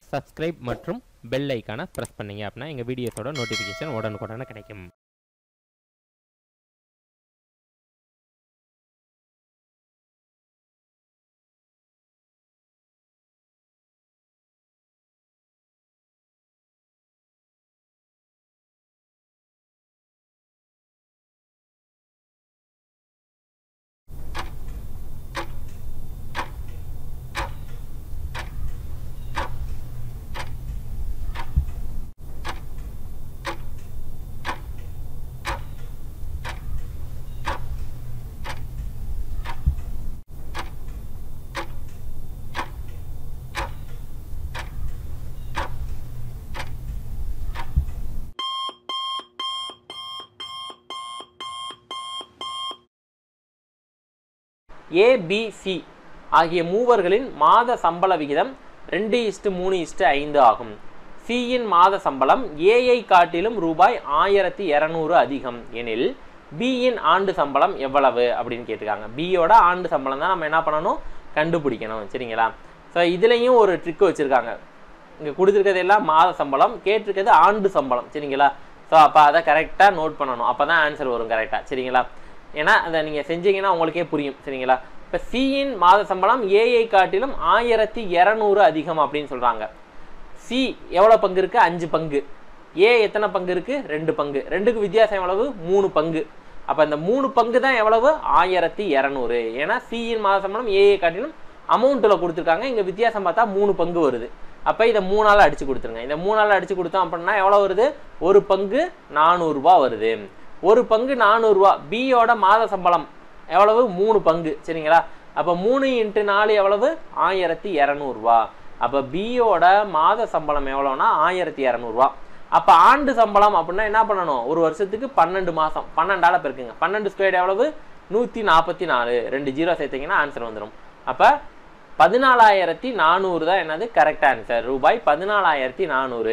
Subscribe மற்றும் bell ஐக்கானை press பண்ணீங்க அப்படின்னா எங்கள் வீடியோஸோட நோட்டிஃபிகேஷன் உடனுக்குடனே கிடைக்கும் ஏபிசி ஆகிய மூவர்களின் மாத சம்பள விகிதம் ரெண்டு இஸ்டு மூணு இஸ்டு ஐந்து ஆகும் சியின் மாத சம்பளம் ஏஐ காட்டிலும் ரூபாய் ஆயிரத்தி இரநூறு அதிகம் எனில் பியின் ஆண்டு சம்பளம் எவ்வளவு அப்படின்னு கேட்டிருக்காங்க பியோட ஆண்டு சம்பளம் தான் நம்ம என்ன பண்ணணும் கண்டுபிடிக்கணும் சரிங்களா ஸோ இதுலேயும் ஒரு ட்ரிக் வச்சுருக்காங்க இங்கே கொடுத்துருக்கிறது எல்லாம் மாத சம்பளம் கேட்டிருக்கிறது ஆண்டு சம்பளம் சரிங்களா ஸோ அப்போ அதை கரெக்டாக நோட் பண்ணணும் அப்போ தான் ஆன்சர் வரும் கரெக்டாக சரிங்களா ஏன்னா அதை நீங்கள் செஞ்சீங்கன்னா உங்களுக்கே புரியும் சரிங்களா இப்போ சியின் மாத சம்பளம் ஏஐ காட்டிலும் ஆயிரத்தி இரநூறு அதிகம் அப்படின்னு சொல்கிறாங்க சி எவ்வளோ பங்கு இருக்குது அஞ்சு பங்கு ஏ எத்தனை பங்கு இருக்குது ரெண்டு பங்கு ரெண்டுக்கு வித்தியாசம் எவ்வளவு மூணு பங்கு அப்போ இந்த மூணு பங்கு தான் எவ்வளவு ஆயிரத்தி இரநூறு ஏன்னா சியின் மாத சம்பளம் ஏஐ காட்டிலும் அமௌண்ட்டில் கொடுத்துருக்காங்க இங்கே வித்தியாசம் பார்த்தா மூணு பங்கு வருது அப்போ இதை மூணால் அடித்து கொடுத்துருங்க இந்த மூணால் அடித்து கொடுத்தோம் அப்படின்னா எவ்வளோ வருது ஒரு பங்கு நானூறுரூபா வருது ஒரு பங்கு நானூறுரூவா பியோட மாத சம்பளம் எவ்வளவு மூணு பங்கு சரிங்களா அப்போ மூணு இன்ட்டு நாலு எவ்வளவு ஆயிரத்தி இரநூறுவா அப்போ பியோட மாத சம்பளம் எவ்வளோனா ஆயிரத்தி இரநூறுவா அப்போ ஆண்டு சம்பளம் அப்படின்னா என்ன பண்ணணும் ஒரு வருஷத்துக்கு பன்னெண்டு மாதம் பன்னெண்டால பெருக்குங்க பன்னெண்டு ஸ்கொயர் எவ்வளவு நூற்றி நாற்பத்தி நாலு ரெண்டு ஜீரோ சேர்த்தீங்கன்னா ஆன்சர் வந்துடும் அப்போ பதினாலாயிரத்தி நானூறு தான் என்னது கரெக்ட் ஆன்சர் ரூபாய் பதினாலாயிரத்தி நானூறு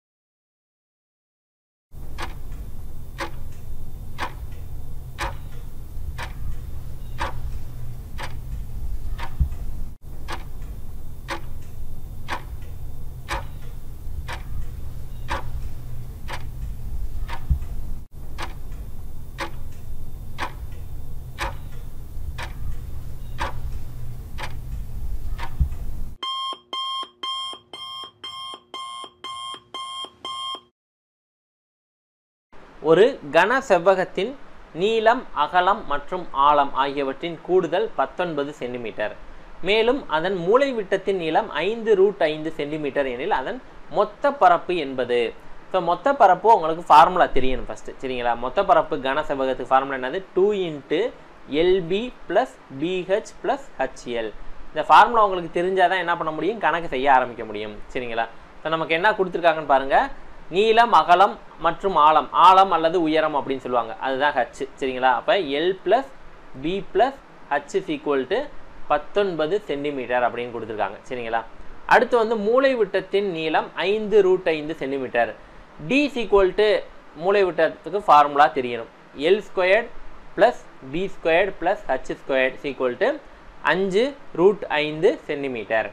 ஒரு கன செவ்வகத்தின் நீளம் அகலம் மற்றும் ஆழம் ஆகியவற்றின் கூடுதல் பத்தொன்பது சென்டிமீட்டர் மேலும் அதன் மூலைவிட்டத்தின் நீளம் ஐந்து ரூட் ஐந்து சென்டிமீட்டர் எனில் அதன் மொத்த பரப்பு என்பது ஸோ மொத்த பரப்பு உங்களுக்கு ஃபார்முலா தெரியணும் ஃபஸ்ட்டு சரிங்களா மொத்த பரப்பு கன செவ்வகத்துக்கு ஃபார்முலா என்னது two into LB plus BH plus HL இந்த ஃபார்முலா உங்களுக்கு தெரிஞ்சால் தான் என்ன பண்ண முடியும் கணக்கு செய்ய ஆரம்பிக்க முடியும் சரிங்களா ஸோ நமக்கு என்ன கொடுத்துருக்காங்கன்னு பாருங்கள் நீளம் அகலம் மற்றும் ஆழம் ஆழம் அல்லது உயரம் அப்படின்னு சொல்லுவாங்க அதுதான் ஹச் சரிங்களா அப்போ L plus B plus H is equal to பத்தொன்பது சென்டிமீட்டர் அப்படின்னு கொடுத்துருக்காங்க சரிங்களா அடுத்து வந்து மூளை விட்டத்தின் நீளம் ஐந்து ரூட் ஐந்து சென்டிமீட்டர் டி ஈக்குவல் டு மூளை விட்டத்துக்கு ஃபார்முலா தெரியணும் L squared plus B squared plus H squared equal to அஞ்சு ரூட் ஐந்து சென்டிமீட்டர்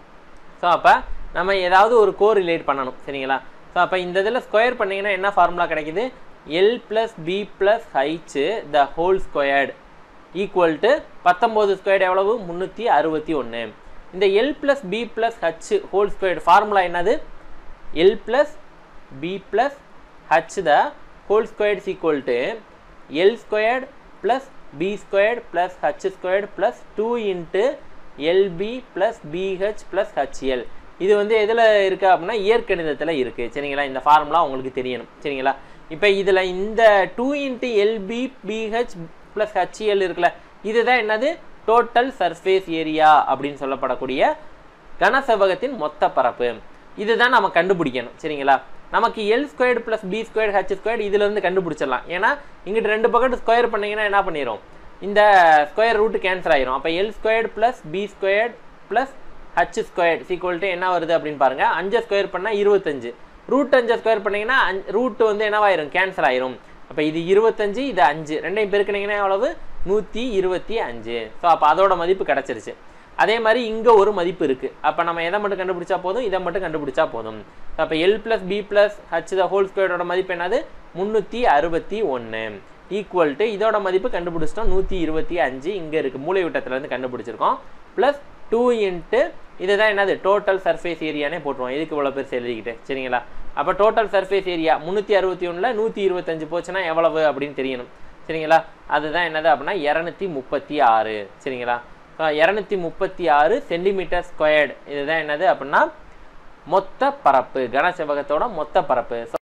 ஸோ அப்போ நம்ம ஏதாவது ஒரு கோ ரிலேட் பண்ணணும் சரிங்களா ஸோ அப்போ இந்த இதில் ஸ்கொயர் பண்ணிங்கன்னா என்ன ஃபார்முலா கிடைக்குது L plus B plus H the whole squared equal to பத்தொம்போது ஸ்கொயர்டு எவ்வளவு முந்நூற்றி அறுபத்தி ஒன்று இந்த L plus B plus H whole squared formula என்னது L plus B plus H the whole squared equal to L squared plus B squared plus H squared plus two into LB plus BH plus HL இது வந்து எதில் இருக்குது அப்படின்னா இயற்கணிதத்தில் இருக்குது சரிங்களா இந்த formula உங்களுக்கு தெரியணும் சரிங்களா இப்போ இதில் இந்த two into LB BH plus HL இருக்குல்ல இதுதான் என்னது டோட்டல் சர்ஃபேஸ் ஏரியா அப்படின்னு சொல்லப்படக்கூடிய கனசெவகத்தின் மொத்த பரப்பு இதுதான் நம்ம கண்டுபிடிக்கணும் சரிங்களா நமக்கு L squared plus B squared H squared இதுலேருந்து கண்டுபிடிச்சிடலாம் ஏன்னா இங்கிட்டு ரெண்டு பக்கத்து ஸ்கொயர் பண்ணிங்கன்னா என்ன பண்ணிடும் இந்த ஸ்கொயர் ரூட்டு கேன்சல் ஆயிரும் அப்போ L squared plus B squared plus H squared equal to என்ன வருது அப்படின்னு பாருங்க அஞ்சு ஸ்கொயர் பண்ணால் இருபத்தஞ்சு ரூட் அஞ்சு ஸ்கொயர் பண்ணீங்கன்னா ரூட் வந்து என்னவாயிரும் கேன்சல் ஆயிரும் அப்போ இது இருபத்தஞ்சு இது அஞ்சு ரெண்டையும் பெருக்கினீங்கன்னா எவ்வளவு நூற்றி இருபத்தி அஞ்சு ஸோ அப்போ அதோட மதிப்பு கிடச்சிருச்சு அதே மாதிரி இங்கே ஒரு மதிப்பு இருக்குது அப்போ நம்ம எதை மட்டும் கண்டுபிடிச்சா போதும் இதை மட்டும் கண்டுபிடிச்சா போதும் அப்போ L plus B plus H the whole ஸ்கொயரோட மதிப்பு என்னது முந்நூற்றி அறுபத்தி ஒன்று ஈக்குவல் டு இதோட மதிப்பு கண்டுபிடிச்சிட்டோம் நூற்றி இருபத்தி அஞ்சு இங்கே இருக்குது மூளை விட்டத்துலேருந்து கண்டுபிடிச்சிருக்கோம் ப்ளஸ் டூ இன்ட்டு இதுதான் என்னது டோட்டல் சர்ஃபேஸ் ஏரியானே போட்டுருவோம் இதுக்கு இவ்வளோ பெருசு எழுதிக்கிட்டு சரிங்களா அப்போ டோட்டல் சர்ஃபேஸ் ஏரியா முந்நூற்றி அறுபத்தி ஒன்றில் நூற்றி இருபத்தஞ்சு போச்சுன்னா எவ்வளவு அப்படின்னு தெரியணும் சரிங்களா அதுதான் என்னது அப்படின்னா இரநூத்தி முப்பத்தி ஆறு சரிங்களா இரநூத்தி முப்பத்தி ஆறு சென்டிமீட்டர் ஸ்கொயர்டு இதுதான் என்னது அப்படின்னா மொத்த பரப்பு கனசெவகத்தோட மொத்த பரப்பு So,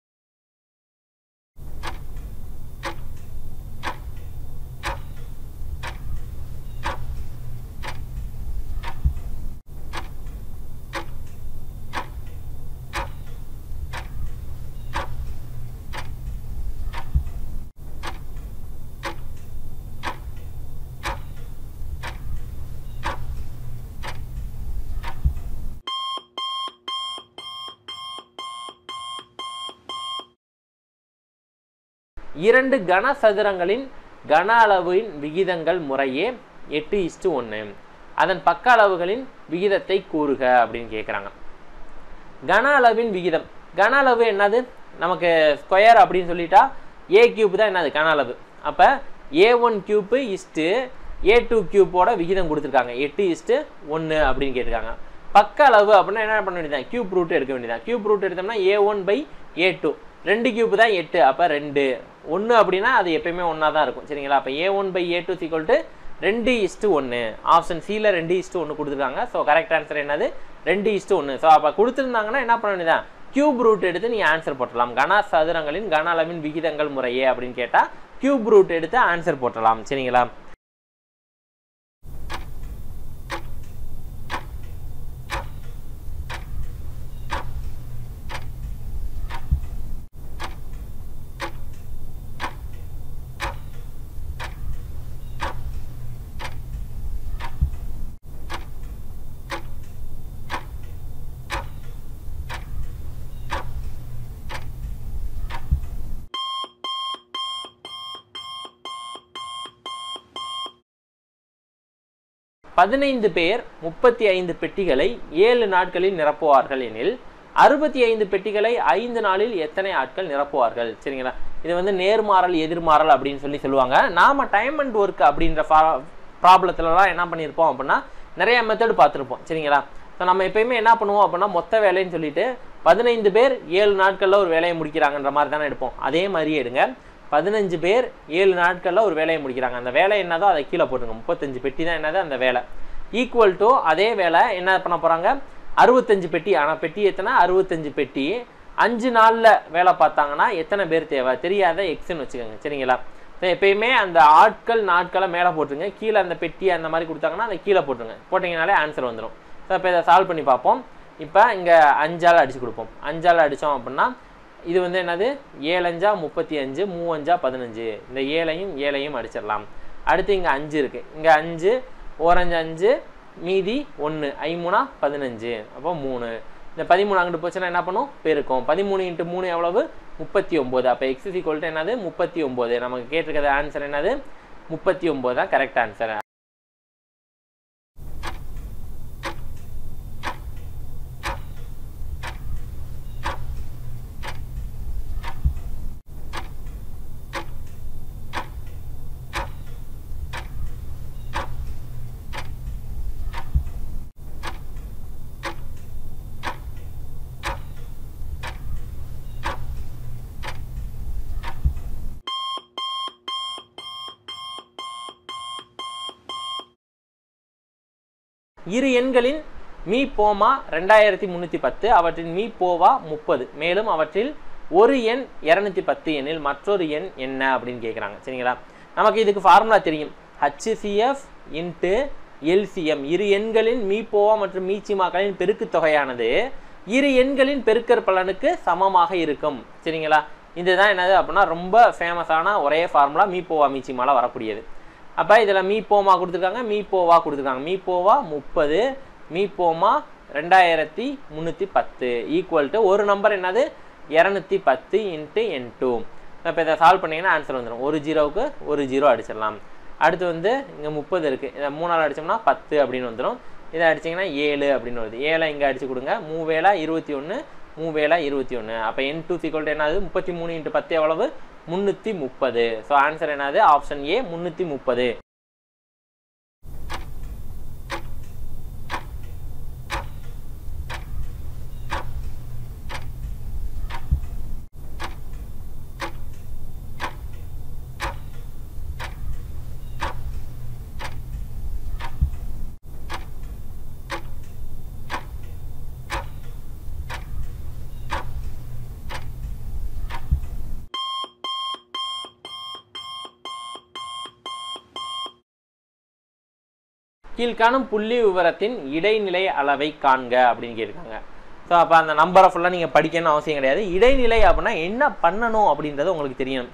இரண்டு கனசதுரங்களின் கன அளவின் விகிதங்கள் முறையே எட்டு இஸ்டு ஒன்று அதன் பக்க அளவுகளின் விகிதத்தை கூறுக அப்படின்னு கேட்குறாங்க கன அளவின் விகிதம் கன அளவு என்னது நமக்கு ஸ்கொயர் அப்படின்னு சொல்லிட்டா ஏ கியூப் தான் என்னது கன அளவு அப்போ A one cube is to A two கியூப்போட விகிதம் கொடுத்துருக்காங்க எட்டு இஸ்ட்டு ஒன்று அப்படின்னு கேட்டிருக்காங்க பக்க அளவு அப்படின்னா என்ன பண்ண வேண்டியதான் கியூப் ரூட் எடுக்க வேண்டியதான் கியூப் ரூட் எடுத்தோம்னா A one by A two ரெண்டு கியூப் தான் எட்டு அப்போ ரெண்டு ஒன்று அப்படின்னா அது எப்பயுமே ஒன்றா தான் இருக்கும் சரிங்களா அப்போ A one by A two equal to ரெண்டு இஸ்ட்டு ஒன்று ஆப்ஷன் சியில் ரெண்டு இஸ்ட்டு ஒன்று கொடுத்துருக்காங்க ஸோ கரெக்ட் ஆன்சர் என்னது ரெண்டு இஸ்ட்டு ஒன்று ஸோ அப்போ கொடுத்துருந்தாங்கன்னா என்ன பண்ண வேண்டியதான் கியூப் ரூட் எடுத்து நீ ஆன்சர் போட்டலாம் கன சதுரங்களின் கன அளவின் விகிதங்கள் முறையே அப்படின்னு கேட்டால் கியூப் ரூட் எடுத்து ஆன்சர் போட்டலாம் சரிங்களா பதினைந்து பேர் முப்பத்தி ஐந்து பெட்டிகளை ஏழு நாட்களில் நிரப்புவார்கள் எனில் அறுபத்தி ஐந்து பெட்டிகளை ஐந்து நாளில் எத்தனை ஆட்கள் நிரப்புவார்கள் சரிங்களா இது வந்து நேர்மாறல் எதிர்மாறல் அப்படின்னு சொல்லி சொல்லுவாங்க நாம டைம் அண்ட் ஒர்க் அப்படின்ற ப்ராப்ளத்துலலாம் என்ன பண்ணியிருப்போம் அப்படின்னா நிறைய மெத்தட் பார்த்துருப்போம் சரிங்களா ஸோ நம்ம எப்பயுமே என்ன பண்ணுவோம் அப்படின்னா மொத்த வேலைன்னு சொல்லிட்டு பதினைந்து பேர் ஏழு நாட்களில் ஒரு வேலையை முடிக்கிறாங்கன்ற மாதிரி தானே எடுப்போம் அதே மாதிரியே எடுங்க பதினஞ்சு பேர் ஏழு நாட்களில் ஒரு வேலையை முடிக்கிறாங்க அந்த வேலை என்னதோ அதை கீழே போட்டுங்க முப்பத்தஞ்சு பெட்டி தான் என்னது அந்த வேலை ஈக்குவல் டு அதே வேலை என்ன பண்ண போகிறாங்க அறுபத்தஞ்சு பெட்டி ஆனால் பெட்டி எத்தனை அறுபத்தஞ்சு பெட்டி அஞ்சு நாளில் வேலை பார்த்தாங்கன்னா எத்தனை பேர் தேவை தெரியாத எக்ஸ்ன்னு வச்சுக்கோங்க சரிங்களா ஸோ எப்பயுமே அந்த ஆட்கள் நாட்களை மேலே போட்டுருங்க கீழே அந்த பெட்டி அந்த மாதிரி கொடுத்தாங்கன்னா அதை கீழே போட்டுருங்க போட்டிங்கனாலே ஆன்சர் வந்துடும் ஸோ இப்போ இதை சால்வ் பண்ணி பார்ப்போம் இப்போ இங்கே அஞ்சால் அடிச்சு கொடுப்போம் அஞ்சால் அடித்தோம் அப்படின்னா இது வந்து என்னது ஏழஞ்சா முப்பத்தி அஞ்சு மூவஞ்சா பதினஞ்சு இந்த ஏழையும் ஏழையும் அடிச்சிடலாம் அடுத்து இங்கே அஞ்சு இருக்குது இங்கே அஞ்சு ஓரஞ்சு அஞ்சு மீதி ஒன்று ஐமூணா பதினஞ்சு அப்போ மூணு இந்த பதிமூணு அங்கிட்டு போச்சுன்னா என்ன பண்ணும் பெருக்கும் பதிமூணு இன்ட்டு மூணு எவ்வளவு முப்பத்தி ஒம்பது அப்போ எக்ஸ் ஈக்குவல் என்னது முப்பத்தி ஒம்பது நமக்கு கேட்டிருக்கிற ஆன்சர் என்னது முப்பத்தி ஒம்பது தான் கரெக்ட் ஆன்சர் இரு எண்களின் மீ போமா ரெண்டாயிரத்தி முந்நூற்றி பத்து அவற்றின் மீ போவா முப்பது மேலும் அவற்றில் ஒரு எண் இரநூத்தி பத்து எண்ணில் மற்றொரு எண் என்ன அப்படின்னு கேட்குறாங்க சரிங்களா நமக்கு இதுக்கு ஃபார்முலா தெரியும் ஹச்சிசிஎஃப் இன்ட்டு எல்சிஎம் இரு எண்களின் மீ போவா மற்றும் மீச்சிமாக்களின் பெருக்கு தொகையானது இரு எண்களின் பெருக்கற் பலனுக்கு சமமாக இருக்கும் சரிங்களா இதுதான் என்னது அப்படின்னா ரொம்ப ஃபேமஸான ஒரே ஃபார்முலா மீ போவா மீச்சிமால வரக்கூடியது அப்போ இதில் மீ போமா கொடுத்துருக்காங்க மீ போவா கொடுத்துருக்காங்க மீ போவா முப்பது மீ போமா ரெண்டாயிரத்தி முந்நூற்றி பத்து ஈக்குவல் டு ஒரு நம்பர் என்னது இரநூத்தி பத்து இன்ட்டு என் டூ இப்போ இதை சால்வ் பண்ணிங்கன்னா ஆன்சர் வந்துடும் ஒரு ஜீரோவுக்கு ஒரு ஜீரோ அடிச்சிடலாம் அடுத்து வந்து இங்கே முப்பது இருக்குது இதை மூணால் அடித்தோம்னா பத்து அப்படின்னு வந்துடும் இதை அடிச்சிங்கன்னா ஏழு அப்படின்னு வருது ஏழை இங்கே அடிச்சு கொடுங்க மூவேலா இருபத்தி ஒன்று மூவேலா இருபத்தி ஒன்று அப்போ என் டூ சீக்வல் என்னது முப்பத்தி மூணு இன்ட்டு பத்து எவ்வளவு முந்நூற்றி முப்பது ஸோ ஆன்சர் என்னது ஆப்ஷன் ஏ முந்நூற்றி முப்பது கீழ்காணும் புள்ளி விவரத்தின் இடைநிலை அளவை காண்க அப்படின்னு கேட்டிருக்காங்க ஸோ அப்போ அந்த நம்பரை ஃபுல்லாக நீங்கள் படிக்கணும்னு அவசியம் கிடையாது இடைநிலை அப்படின்னா என்ன பண்ணணும் அப்படின்றது உங்களுக்கு தெரியணும்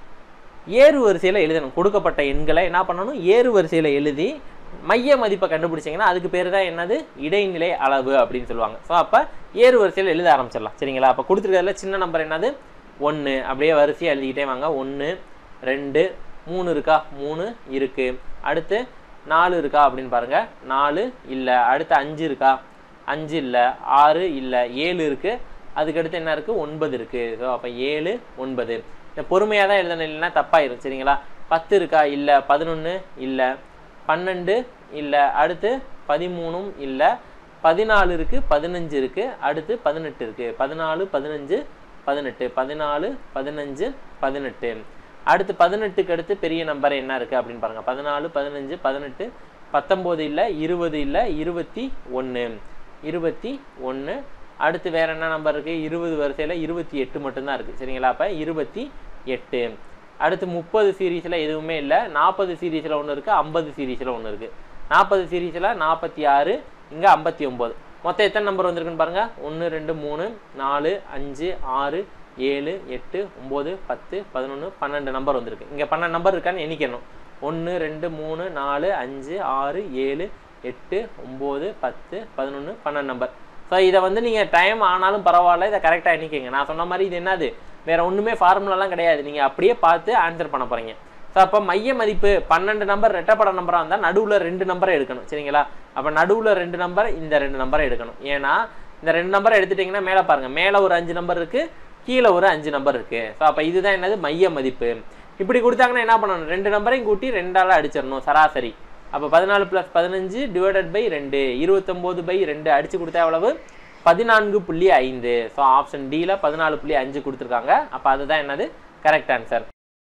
ஏறு வரிசையில் எழுதணும் கொடுக்கப்பட்ட எண்களை என்ன பண்ணணும் ஏறு வரிசையில் எழுதி மைய மதிப்பை கண்டுபிடிச்சிங்கன்னா அதுக்கு பேர் தான் என்னது இடைநிலை அளவு அப்படின்னு சொல்லுவாங்க ஸோ அப்போ ஏறு வரிசையில் எழுத ஆரம்பிச்சிடலாம் சரிங்களா அப்போ கொடுத்துருக்கிறதுல சின்ன நம்பர் என்னது ஒன்று அப்படியே வரிசையாக எழுதிக்கிட்டே வாங்க ஒன்று ரெண்டு மூணு இருக்கா மூணு இருக்குது அடுத்து நாலு இருக்கா அப்படின்னு பாருங்கள் நாலு இல்லை அடுத்து அஞ்சு இருக்கா அஞ்சு இல்லை ஆறு இல்லை ஏழு இருக்குது அதுக்கடுத்து என்ன இருக்குது ஒன்பது இருக்குது ஸோ அப்போ ஏழு ஒன்பது இந்த பொறுமையாக தான் எழுதணும் இல்லைன்னா தப்பாயிரும் சரிங்களா பத்து இருக்கா இல்லை பதினொன்று இல்லை பன்னெண்டு இல்லை அடுத்து பதிமூணும் இல்லை பதினாலு இருக்குது பதினஞ்சு இருக்குது அடுத்து பதினெட்டு இருக்குது பதினாலு பதினஞ்சு பதினெட்டு பதினாலு பதினஞ்சு பதினெட்டு அடுத்து பதினெட்டுக்கு அடுத்து பெரிய நம்பர் என்ன இருக்குது அப்படின்னு பாருங்கள் பதினாலு பதினஞ்சு பதினெட்டு பத்தொம்போது இல்லை இருபது இல்லை இருபத்தி ஒன்று இருபத்தி ஒன்று அடுத்து வேற என்ன நம்பர் இருக்குது இருபது வரிசையில் இருபத்தி எட்டு மட்டும்தான் இருக்குது சரிங்களா அப்போ இருபத்தி எட்டு அடுத்து முப்பது சீரீஸில் எதுவுமே இல்லை நாற்பது சீரீஸில் ஒன்று இருக்குது ஐம்பது சீரீஸில் ஒன்று இருக்குது நாற்பது சீரீஸில் நாற்பத்தி ஆறு இங்கே ஐம்பத்தி ஒம்பது மொத்தம் எத்தனை நம்பர் வந்திருக்குன்னு பாருங்கள் ஒன்று ரெண்டு மூணு நாலு அஞ்சு ஆறு ஏழு எட்டு ஒம்பது பத்து பதினொன்று பன்னெண்டு நம்பர் வந்திருக்கு இங்கே பன்னெண்டு நம்பர் இருக்கான்னு எண்ணிக்கணும் ஒன்று ரெண்டு மூணு நாலு அஞ்சு ஆறு ஏழு எட்டு ஒம்பது பத்து பதினொன்று பன்னெண்டு நம்பர் ஸோ இதை வந்து நீங்கள் டைம் ஆனாலும் பரவாயில்ல இதை கரெக்டாக எண்ணிக்கங்க நான் சொன்ன மாதிரி இது என்னது வேறு ஒன்றுமே ஃபார்முலாலாம் கிடையாது நீங்கள் அப்படியே பார்த்து ஆன்சர் பண்ண போகிறீங்க ஸோ அப்போ மைய மதிப்பு பன்னெண்டு நம்பர் ரெட்டப்பட நம்பராக இருந்தால் நடுவில் ரெண்டு நம்பரை எடுக்கணும் சரிங்களா அப்போ நடுவில் ரெண்டு நம்பர் இந்த ரெண்டு நம்பரை எடுக்கணும் ஏன்னா இந்த ரெண்டு நம்பரை எடுத்துட்டிங்கன்னா மேலே பாருங்கள் மேலே ஒரு அஞ்சு நம்பர் இருக்குது கீழே ஒரு அஞ்சு நம்பர் இருக்குது ஸோ அப்போ இதுதான் என்னது மைய மதிப்பு இப்படி கொடுத்தாங்கன்னா என்ன பண்ணணும் ரெண்டு நம்பரையும் கூட்டி ரெண்டால் அடிச்சிடணும் சராசரி அப்போ பதினாலு ப்ளஸ் பதினஞ்சு டிவைடட் பை ரெண்டு இருபத்தொம்போது பை ரெண்டு அடித்து கொடுத்தா எவ்வளவு பதினான்கு புள்ளி ஐந்து ஸோ ஆப்ஷன் டியில் பதினாலு புள்ளி அஞ்சு கொடுத்துருக்காங்க அப்போ அதுதான் என்னது கரெக்ட் ஆன்சர்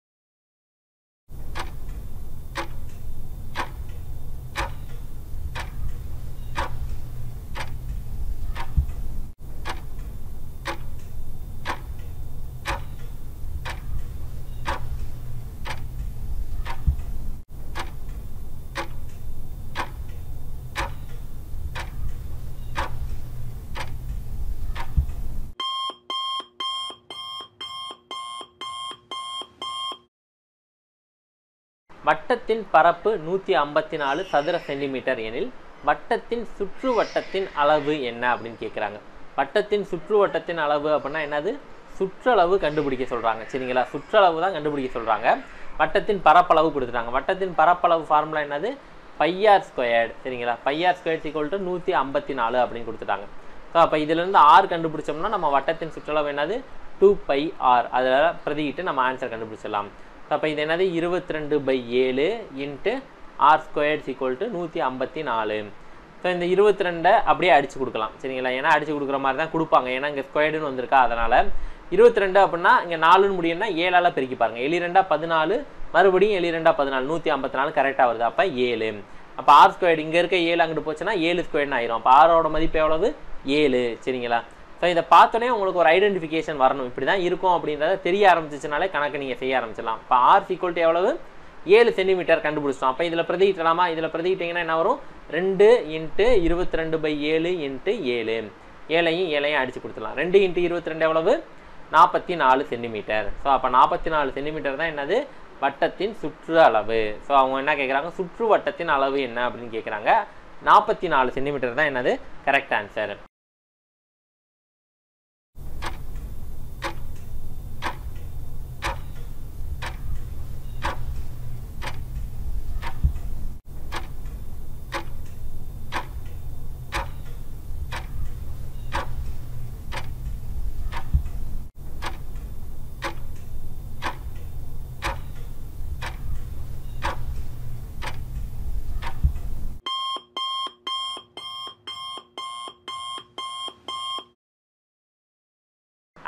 வட்டத்தின் பரப்பு நூற்றி ஐம்பத்தி நாலு சதுர சென்டிமீட்டர் எனில் வட்டத்தின் சுற்று வட்டத்தின் அளவு என்ன அப்படின்னு கேட்குறாங்க வட்டத்தின் சுற்று வட்டத்தின் அளவு அப்படின்னா என்னது சுற்றளவு கண்டுபிடிக்க சொல்கிறாங்க சரிங்களா சுற்றளவு தான் கண்டுபிடிக்க சொல்கிறாங்க வட்டத்தின் பரப்பளவு கொடுத்துட்டாங்க வட்டத்தின் பரப்பளவு ஃபார்முலா என்னது பையார் ஸ்கொயர்டு சரிங்களா பையார் ஸ்கொயர் ஈக்குவல் டு நூற்றி ஐம்பத்தி நாலு அப்படின்னு கொடுத்துட்டாங்க ஸோ அப்போ இதுலேருந்து ஆர் கண்டுபிடிச்சோம்னா நம்ம வட்டத்தின் சுற்றளவு என்னது டூ பை ஆர் அதில் பிரதிக்கிட்டு நம்ம ஆன்சர் கண்டுபிடிச்சிடலாம் அப்போ இது என்னது இருபத்தி ரெண்டு பை ஏழு into R squares equal to நூற்றி ஐம்பத்தி நாலு ஸோ இந்த இருபத்தி ரெண்டை அப்படியே அடிச்சு கொடுக்கலாம் சரிங்களா ஏன்னா அடிச்சு கொடுக்குற மாதிரி தான் கொடுப்பாங்க ஏன்னா இங்கே ஸ்கொயர்டுன்னு வந்திருக்கா அதனால் இருபத்தி ரெண்டு அப்படின்னா இங்கே நாலுன்னு முடியும்னா ஏழால் பெருக்கி பாருங்கள் எலி ரெண்டா பதினாலு மறுபடியும் எலி ரெண்டா பதினாலு நூற்றி ஐம்பத்தி நாலு கரெக்டாக வருது அப்போ ஏழு அப்போ ஆர் ஸ்கொயர்டு இங்கே இருக்க ஏழு அங்கிட்டு போச்சுன்னா ஏழு ஸ்கொயர்னு ஆயிரும் அப்போ ஆரோட மதிப்பு எவ்வளவு ஏழு சரிங்களா ஸோ இதை பார்த்தோன்னே உங்களுக்கு ஒரு ஐடென்டிஃபிகேஷன் வரணும் இப்படி தான் இருக்கும் அப்படின்றத தெரிய ஆரம்பிச்சிச்சுனாலே கணக்கு நீங்கள் செய்ய ஆரம்பிச்சிடலாம் இப்போ ஆர் ஈக்குவல் டு எவ்வளவு ஏழு சென்டிமீட்டர் கண்டுபிடிச்சிட்டோம் அப்போ இதில் பிரதிக்கிட்டலாமா இதில் பிரதிக்கிட்டிங்கன்னா என்ன வரும் ரெண்டு இன்ட்டு இருபத்தி ரெண்டு பை ஏழு இன்ட்டு ஏழு ஏழையும் ஏழையும் அடித்து கொடுத்துடலாம் ரெண்டு இன்ட்டு இருபத்தி ரெண்டு எவ்வளவு நாற்பத்தி நாலு சென்டிமீட்டர் ஸோ அப்போ நாற்பத்தி நாலு சென்டிமீட்டர் தான் என்னது வட்டத்தின் சுற்று அளவு ஸோ அவங்க என்ன கேட்குறாங்க சுற்று வட்டத்தின் அளவு என்ன அப்படின்னு கேட்குறாங்க நாற்பத்தி நாலு சென்டிமீட்டர் தான் என்னது கரெக்ட் ஆன்சர்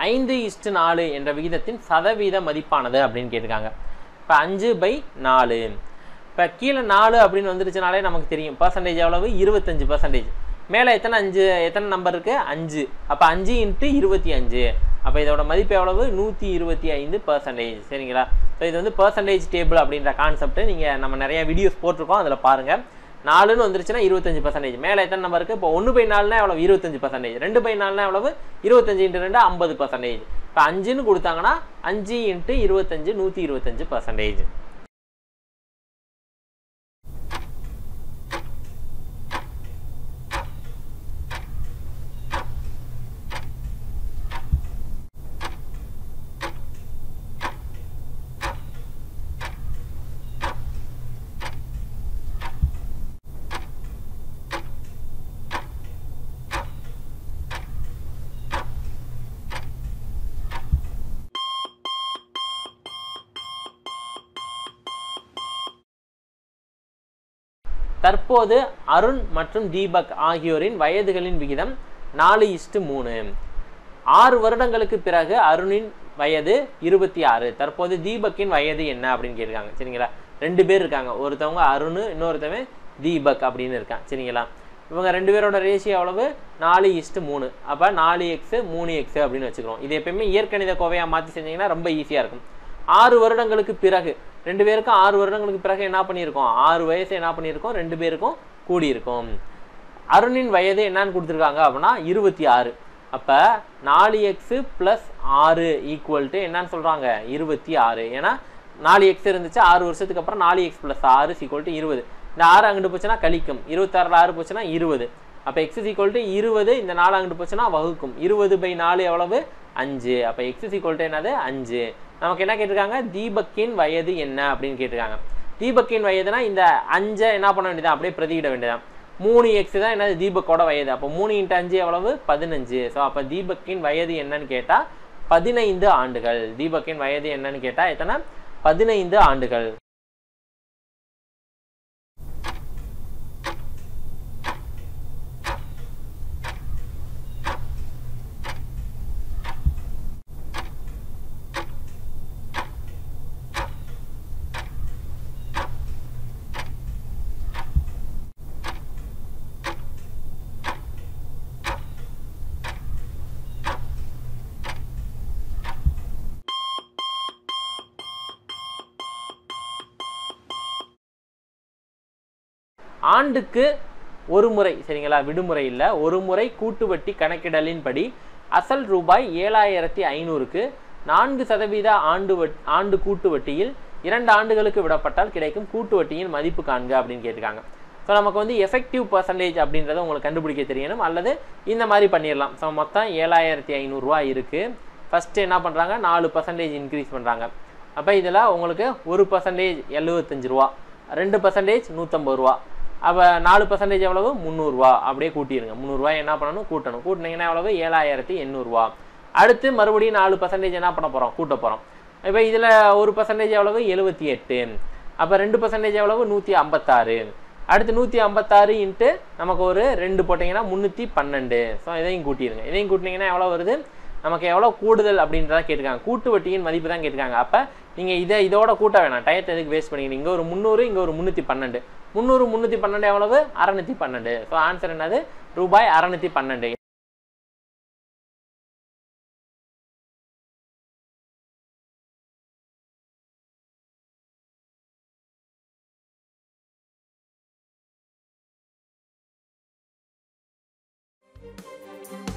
ஐந்து இஸ்டு நாலு என்ற விகிதத்தின் சதவீத மதிப்பானது அப்படின்னு கேட்டிருக்காங்க இப்போ அஞ்சு பை நாலு இப்போ கீழே நாலு அப்படின்னு வந்துருச்சுனாலே நமக்கு தெரியும் பர்சன்டேஜ் எவ்வளவு இருபத்தஞ்சு பர்சன்டேஜ் மேலே எத்தனை அஞ்சு எத்தனை நம்பர் இருக்குது அஞ்சு அப்போ அஞ்சு இன்ட்டு இருபத்தி அஞ்சு அப்போ இதோட மதிப்பு எவ்வளவு நூற்றி இருபத்தி ஐந்து பர்சன்டேஜ் சரிங்களா ஸோ இது வந்து பர்சன்டேஜ் டேபிள் அப்படின்ற கான்செப்ட் நீங்கள் நம்ம நிறைய வீடியோஸ் போட்டிருக்கோம் அதில் பாருங்கள் நாலுன்னு வந்துருச்சுன்னா இருபத்தஞ்சு பர்சன்டேஜ் மேலே எத்தனை நம்பர் இருக்குது இப்போ ஒன்று பை நாலுனா எவ்வளவு இருபத்தஞ்சு பர்சன்டேஜ் ரெண்டு பை நாலுனா எவ்வளவு இருபத்தஞ்சு இன்ட்டு ரெண்டு ஐம்பது பர்சன்டேஜ் இப்போ அஞ்சுன்னு கொடுத்தாங்கன்னா அஞ்சு இன்ட்டு இருபத்தஞ்சு நூற்றி இருபத்தஞ்சு பர்சன்டேஜ் தற்போது அருண் மற்றும் தீபக் ஆகியோரின் வயதுகளின் விகிதம் நாலு இஸ்டு மூணு ஆறு வருடங்களுக்கு பிறகு அருணின் வயது இருபத்தி ஆறு தற்போது தீபக்கின் வயது என்ன அப்படின்னு கேட்டிருக்காங்க சரிங்களா ரெண்டு பேர் இருக்காங்க ஒருத்தவங்க அருண் இன்னொருத்தவன் தீபக் அப்படின்னு இருக்கான் சரிங்களா இவங்க ரெண்டு பேரோட ரேஷியோ எவ்வளவு நாலு இஸ்டு மூணு அப்போ நாலு எக்ஸு மூணு எக்ஸு அப்படின்னு வச்சுக்கிறோம் இது எப்பயுமே இயற்கணித கோவையாக மாற்றி செஞ்சீங்கன்னா ரொம்ப ஈஸியாக இருக்கும் ஆறு வருடங்களுக்கு பிறகு ரெண்டு பேருக்கும் ஆறு வருடங்களுக்கு பிறகு என்ன பண்ணியிருக்கோம் ஆறு வயசு என்ன பண்ணியிருக்கோம் ரெண்டு பேருக்கும் கூடியிருக்கும் அருணின் வயது என்னன்னு கொடுத்துருக்காங்க அப்படின்னா இருபத்தி ஆறு அப்போ நாலு எக்ஸு ப்ளஸ் ஆறு ஈக்குவல் டு என்னன்னு சொல்கிறாங்க இருபத்தி ஆறு ஏன்னா நாலு எக்ஸ் இருந்துச்சு ஆறு வருஷத்துக்கு அப்புறம் நாலு எக்ஸ் ப்ளஸ் ஆறு ஈக்குவல் டு இருபது இந்த ஆறு அங்கிட்டு போச்சுன்னா கழிக்கும் இருபத்தாறில் ஆறு போச்சுன்னா இருபது அப்போ எக்ஸ் ஈக்குவல் டு இருபது இந்த நாலு அங்கிட்டு போச்சுன்னா வகுக்கும் இருபது பை நாலு எவ்வளவு அஞ்சு அப்போ எக்ஸ் ஈக்குவல் டு என்னது அஞ்சு நமக்கு என்ன கேட்டிருக்காங்க தீபக்கின் வயது என்ன அப்படின்னு கேட்டிருக்காங்க தீபக்கின் வயதுனா இந்த அஞ்சை என்ன பண்ண வேண்டியது அப்படியே பிரதியிட வேண்டியதான் மூணு எக்ஸ் தான் என்னது தீபக்கோட வயது அப்போ மூணு இன்ட்டு அஞ்சு எவ்வளவு பதினஞ்சு ஸோ அப்போ தீபக்கின் வயது என்னன்னு கேட்டால் பதினைந்து ஆண்டுகள் தீபக்கின் வயது என்னன்னு கேட்டால் எத்தனை பதினைந்து ஆண்டுகள் ஆண்டுக்கு ஒரு முறை சரிங்களா விடுமுறை இல்லை ஒரு முறை கூட்டு வட்டி கணக்கிடலின்படி அசல் ரூபாய் ஏழாயிரத்தி ஐநூறுக்கு நான்கு சதவீத ஆண்டு வட் ஆண்டு கூட்டு வட்டியில் இரண்டு ஆண்டுகளுக்கு விடப்பட்டால் கிடைக்கும் கூட்டு வட்டியின் மதிப்பு காண்க அப்படின்னு கேட்டிருக்காங்க ஸோ நமக்கு வந்து எஃபெக்டிவ் பர்சன்டேஜ் அப்படின்றத உங்களுக்கு கண்டுபிடிக்க தெரியணும் அல்லது இந்த மாதிரி பண்ணிடலாம் ஸோ மொத்தம் ஏழாயிரத்தி ஐநூறுரூவா இருக்குது ஃபஸ்ட்டு என்ன பண்ணுறாங்க நாலு பர்சன்டேஜ் இன்க்ரீஸ் பண்ணுறாங்க அப்போ இதில் உங்களுக்கு ஒரு பர்சன்டேஜ் எழுபத்தஞ்சு ரூபா ரெண்டு பர்சன்டேஜ் நூற்றம்பது ரூபா அப்போ நாலு பர்சன்டேஜ் எவ்வளவு முந்நூறுரூவா அப்படியே கூட்டிடுங்க முந்நூறுரூவா என்ன பண்ணணும் கூட்டணும் கூட்டினீங்கன்னா எவ்வளவு ஏழாயிரத்தி எண்ணூறுரூவா அடுத்து மறுபடியும் நாலு பர்சன்டேஜ் என்ன பண்ண போகிறோம் கூட்ட போகிறோம் இப்போ இதில் ஒரு பர்சன்டேஜ் எவ்வளவு எழுபத்தி எட்டு அப்போ ரெண்டு பர்சன்டேஜ் எவ்வளவு நூற்றி ஐம்பத்தாறு அடுத்து நூற்றி ஐம்பத்தாறு இன்ட்டு நமக்கு ஒரு ரெண்டு போட்டிங்கன்னா முந்நூற்றி பன்னெண்டு ஸோ இதையும் கூட்டிடுங்க இதையும் கூட்டினீங்கன்னா எவ்வளோ வருது நமக்கு எவ்வளோ கூடுதல் அப்படின்றத கேட்டிருக்காங்க கூட்டு வட்டியின் மதிப்பு தான் கேட்டிருக்காங்க அப்போ நீங்கள் இதை இதோட கூட்ட வேணாம் டயத்தை எதுக்கு வேஸ்ட் பண்ணிக்கிறீங்க இங்கே ஒரு முந்நூறு இங்கே ஒரு முந்நூற்றி பன்னெண்டு முந்நூறு முந்நூற்றி பன்னெண்டு எவ்வளவு அறநூற்றி பன்னெண்டு ஸோ ஆன்சர் என்னது ரூபாய் அறநூற்றி பன்னெண்டு Thank you.